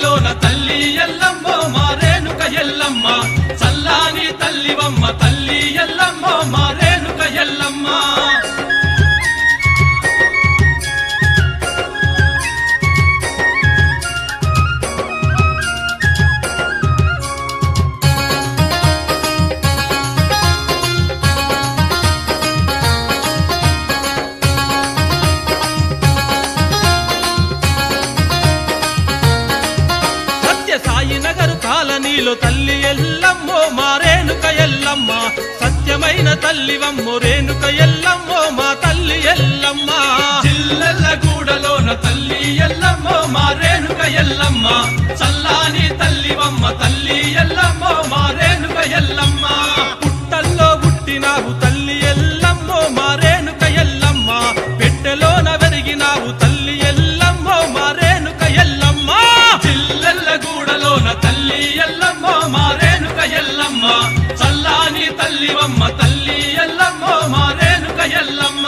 గూడలోన తల్లి ఎల్లమ్మ మారేనుక ఎల్లమ్మ చల్లాని తల్లివమ్మ తల్లి ఎల్లమ్మ మారేనుక ఎల్లమ్మ సత్య సాయి నగరు కాలనీలో తల్లి ఎల్లమ్మో మారేనుక ఎల్లమ్మ సత్యమైన తల్లివమ్మో రేణుక ఎల్లమ్మో మా తల్లి ఎల్లమ్మ జిల్లెల్ల గూడలోన తల్లి ఎల్లమ్మో మారేనుక ఎల్లమ్మ చల్లాని తల్లివమ్మ తల్లి ఎల్లమ్మో మారేనుక ఎల్లమ్మ పుట్టల్లో పుట్టినావు తల్లి ఎల్లమ్మో మారేనుక ఎల్లమ్మ పెట్టెలోన వెరిగినావు తల్లి ఎల్లమ్మో మారేనుక ఎల్లమ్మ జిల్లెల్ల గూడలోన తల్లి ఎల్లమ్మ మారేనుక ఎల్లమ్మ చల్లాని తల్లివమ్మ తల్లి ఎల్లమ్మ మారేనుక ఎల్లమ్మ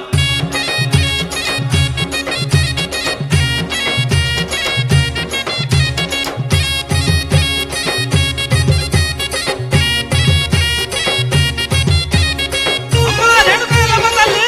అమ్మా, రేణుక ఎల్లమ్మ తల్లి!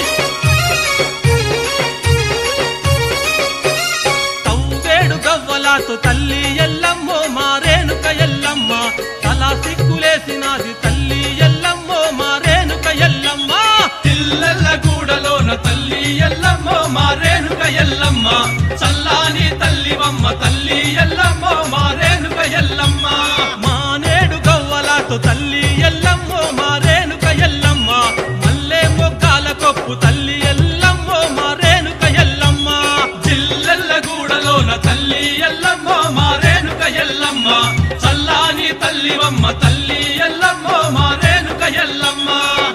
తవ్వేడు గవ్వలాతో తల్లి ఎల్లమ్మో మారేనుక ఎల్లమ్మ తలా సిక్కులేసినాది తల్లి ఎల్లమ్మో మారేనుక ఎల్లమ్మ పిల్లల గూడలోన తల్లి ఎల్లమ్మో మారేనుక ఎల్లమ్మ చల్లాని తల్లివమ్మ తల్లి ఎల్లమ్మో మారేనుక ఎల్లమ్మ మానేడు గవ్వలాతో తల్లి ఎల్లమ్మో మారేనుక ఎల్లమ్మ మల్లె మొగ్గాల కొప్పు తల్లి ఎల్లమ్మో మారేనుక ఎల్లమ్మ జిల్లెల్ల గూడలోన తల్లి ఎల్లమ్మ మారేనుక ఎల్లమ్మ చల్లాని తల్లివమ్మ తల్లి ఎల్లమ్మ మారేనుక ఎల్లమ్మ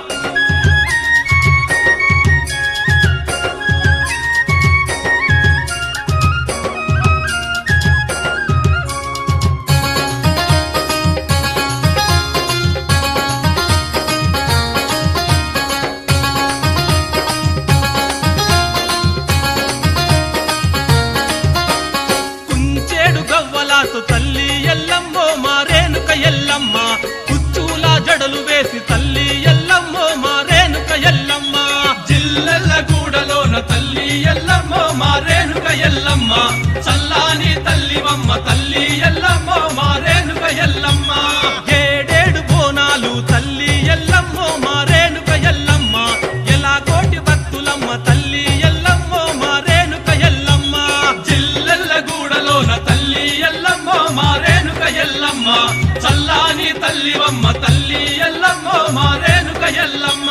కుంచేడు గవ్వలాతో తల్లి ఎల్లమ్మో మారేనుక ఎల్లమ్మ కుచ్చూల జడలు వేసి తల్లి ఎల్లమ్మో మారేనుక ఎల్లమ్మ జిల్లెల్ల గూడలోన తల్లి ఎల్లమ్మో మారేనుక ఎల్లమ్మ చల్లాని తల్లివమ్మ తల్లి ఎల్లమ్మో మారేనుక ఎల్లమ్మ ఏడేడు బోనాలు తల్లి ఎల్లమ్మో మారేనుక ఎల్లమ్మ ఎలా కోటి భక్తులమ్మ తల్లి ఎల్లమ్మో మారేనుక ఎల్లమ్మ జిల్లెల్ల గూడలోన తల్లి ఎల్లమ్మ మారేనుక ఎల్లమ్మ చల్లాని తల్లివమ్మ తల్లి ఎల్లమ్మ మారేనుక ఎల్లమ్మ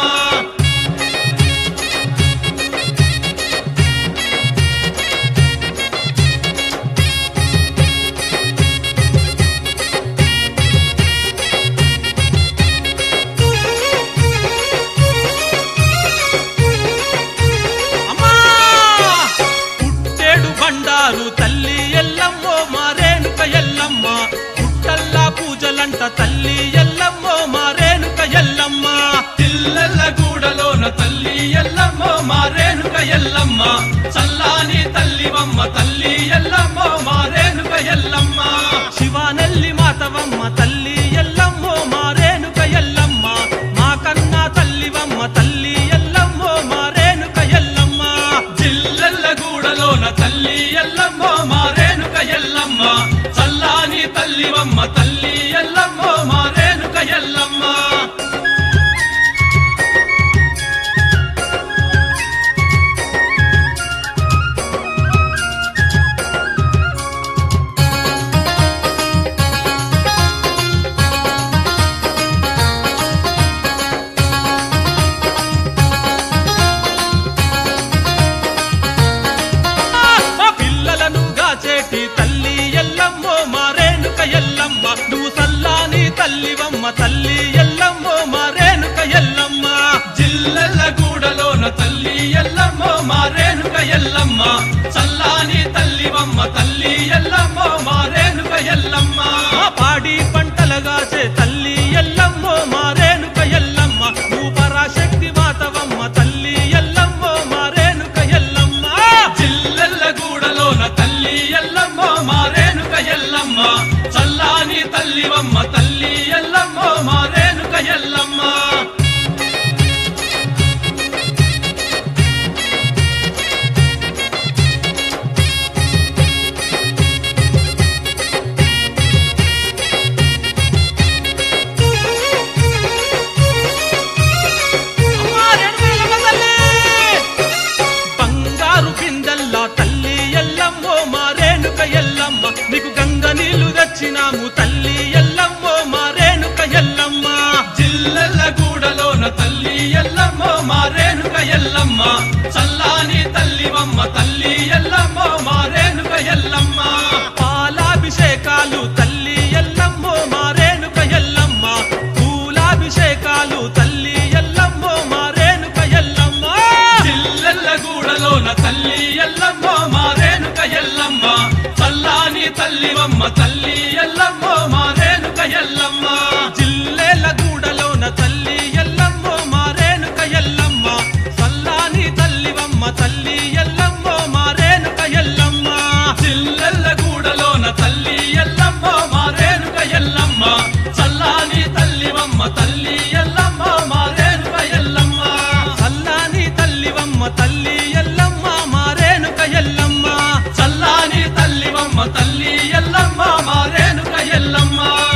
అమ్మా! పుట్టేడు బండారు తల్లి ఎల్లమ్మో మారేనుక ఎల్లమ్మ పుట్టల్లా పూజలంట తల్లి ఎల్లమ్మో మారేనుక ఎల్లమ్మ పిల్లల గూడలోన తల్లి ఎల్లమ్మో మారేనుక ఎల్లమ్మ చల్లాని తల్లివమ్మ తల్లి ఎల్లమ్మో మారేనుక ఎల్లమ్మ శివానల్లి మాతవమ్మ తల్లి ఎల్లమ్మో మారేనుక ఎల్లమ్మ మా కన్నా తల్లివమ్మ తల్లి ఎల్లమ్మో మారేనుక ఎల్లమ్మ జిల్లెల్ల గూడలోన తల్లి ఎల్లమ్మో మారేనుక ఎల్లమ్మ చల్లాని తల్లివమ్మ తల్లి ఎల్లమ్మో మారేనుక ఎల్లమ్మ మా పిల్లలను గాచేటి తల్లి ఎల్లమ్మో మారేనుక ఎల్లమ్మ కొలిచినాము తల్లి ఎల్లమ్మో మా రేణుక ఎల్లమ్మ జిల్లెల్ల గూడలోన తల్లి ఎల్లమ్మ మా రేణుక ఎల్లమ్మ చల్లాని తల్లివమ్మ తల్లి ఎల్లమ్మ మా రేణుక ఎల్లమ్మ పాలాభిషేకాలు తల్లి ఎల్లమ్మో మా రేణుక ఎల్లమ్మ పూలాభిషేకాలు తల్లి ఎల్లమ్మో మా రేణుక ఎల్లమ్మ జిల్లెల్ల గూడలోన తల్లి ఎల్లమ్మ మా రేణుక ఎల్లమ్మ చల్లాని తల్లివమ్మ తల్లి ఎల్లమ్మ మా రేణుక ఎల్లమ్మ జిల్లెల గూడలోన తల్లి ఎల్లమ్మో మా రేణుక ఎల్లమ్మ సల్లాని తల్లివమ్మ తల్లి ఎల్లమ్మో మా రేణుక ఎల్లమ్మ జిల్లెల్ల గూడలోన తల్లి ఎల్లమ్మ మా రేణుక ఎల్లమ్మ చల్లాని తల్లివమ్మ తల్లి ఎల్లమ్మ మా రేణుక ఎల్లమ్మ సల్లాని తల్లివమ్మ తల్లి ఎల్లమ్మ మా రేణుక ఎల్లమ్మ చల్లాని తల్లివమ్మ తల్లి ఎల్లమ్మ మా రేణుక ఎల్లమ్మ